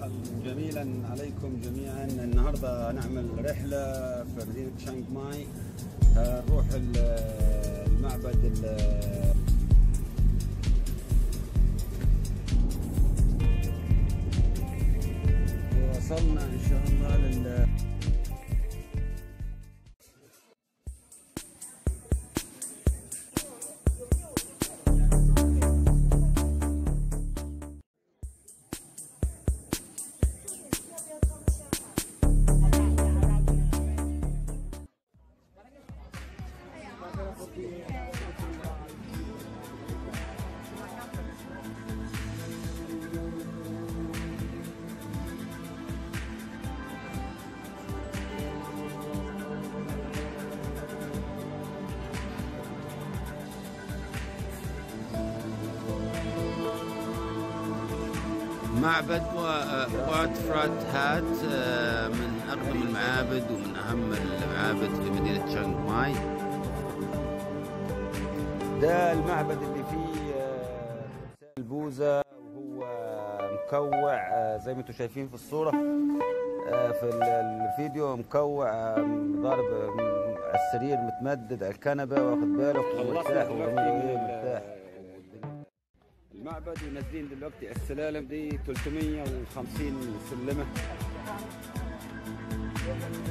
صباحا جميلا عليكم جميعا النهارده نعمل رحله في مدينه شانغ ماي آه، نروح ال- المعبد ال- وصلنا ان شاء الله لل معبد و- وات فرات هات آه، من أقدم المعابد ومن أهم المعابد في مدينة شانغ ماي ده المعبد اللي فيه آه، تمثال البوذا وهو مكوع آه، زي ما انتم شايفين في الصورة آه، في ال- الفيديو مكوع آه، ضارب آه، على السرير متمدد على الكنبة واخد بالك ومرتاح وإيه، مرتاح المعبد ونازلين دلوقتي السلالم دي 350 سلمة